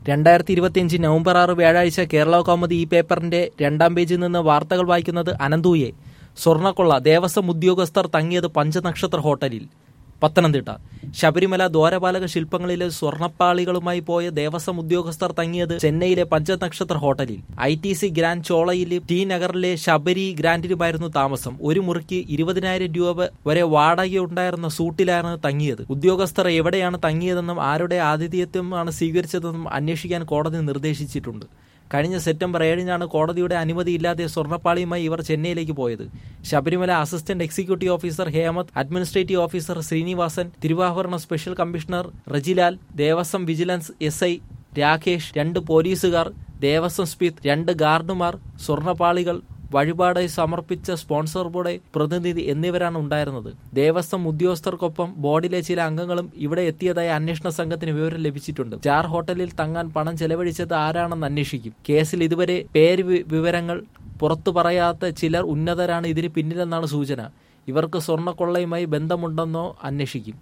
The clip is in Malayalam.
രണ്ടായിരത്തി ഇരുപത്തിയഞ്ച് നവംബർ ആറ് വ്യാഴാഴ്ച കേരള കൗമുദി ഈ പേപ്പറിന്റെ രണ്ടാം പേജിൽ നിന്ന് വാർത്തകൾ വായിക്കുന്നത് അനന്തൂയെ സ്വർണ്ണക്കൊള്ള ദേവസ്വം ഉദ്യോഗസ്ഥർ തങ്ങിയത് പഞ്ചനക്ഷത്ര ഹോട്ടലിൽ പത്തനംതിട്ട ശബരിമല ദ്വാരപാലക ശില്പങ്ങളിലെ സ്വർണ്ണപ്പാളികളുമായി പോയ ദേവസ്വം ഉദ്യോഗസ്ഥർ തങ്ങിയത് ചെന്നൈയിലെ പഞ്ചനക്ഷത്ര ഹോട്ടലിൽ ഐ ടി സി ഗ്രാൻഡ് ചോളയിലും ടി നഗറിലെ ശബരി ഗ്രാൻഡിലുമായിരുന്നു താമസം ഒരു മുറിക്ക് ഇരുപതിനായിരം രൂപ വരെ വാടകയുണ്ടായിരുന്ന സൂട്ടിലാണ് തങ്ങിയത് ഉദ്യോഗസ്ഥർ എവിടെയാണ് തങ്ങിയതെന്നും ആരുടെ ആതിഥ്യത്വമാണ് സ്വീകരിച്ചതെന്നും അന്വേഷിക്കാൻ കോടതി നിർദ്ദേശിച്ചിട്ടുണ്ട് കഴിഞ്ഞ സെപ്റ്റംബർ ഏഴിനാണ് കോടതിയുടെ അനുമതിയില്ലാതെ സ്വർണ്ണപ്പാളിയുമായി ഇവർ ചെന്നൈയിലേക്ക് പോയത് ശബരിമല അസിസ്റ്റന്റ് എക്സിക്യൂട്ടീവ് ഓഫീസർ ഹേമത് അഡ്മിനിസ്ട്രേറ്റീവ് ഓഫീസർ ശ്രീനിവാസൻ തിരുവാഭരണ special commissioner Rejilal Devaswom vigilance S I Rakesh രണ്ട് പോലീസുകാർ ദേവസ്വം സ്പീത്ത് രണ്ട് ഗാർഡുമാർ സ്വർണ്ണപ്പാളികൾ വഴിപാടായി സമർപ്പിച്ച സ്പോൺസർ ബോർഡ് പ്രതിനിധി എന്നിവരാണ് ഉണ്ടായിരുന്നത് ദേവസ്വം ഉദ്യോഗസ്ഥർക്കൊപ്പം ബോർഡിലെ ചില അംഗങ്ങളും ഇവിടെ എത്തിയതായി അന്വേഷണ സംഘത്തിന് വിവരം ലഭിച്ചിട്ടുണ്ട് ജാർ ഹോട്ടലിൽ തങ്ങാൻ പണം ചെലവഴിച്ചത് ആരാണെന്ന് അന്വേഷിക്കും കേസിൽ ഇതുവരെ പേര് വി- വിവരങ്ങൾ പുറത്തു പറയാത്ത ചിലർ ഉന്നതരാണ് ഇതിന് പിന്നിലെന്നാണ് സൂചന ഇവർക്ക് സ്വർണ്ണക്കൊള്ളയുമായി ബന്ധമുണ്ടെന്നോ അന്വേഷിക്കും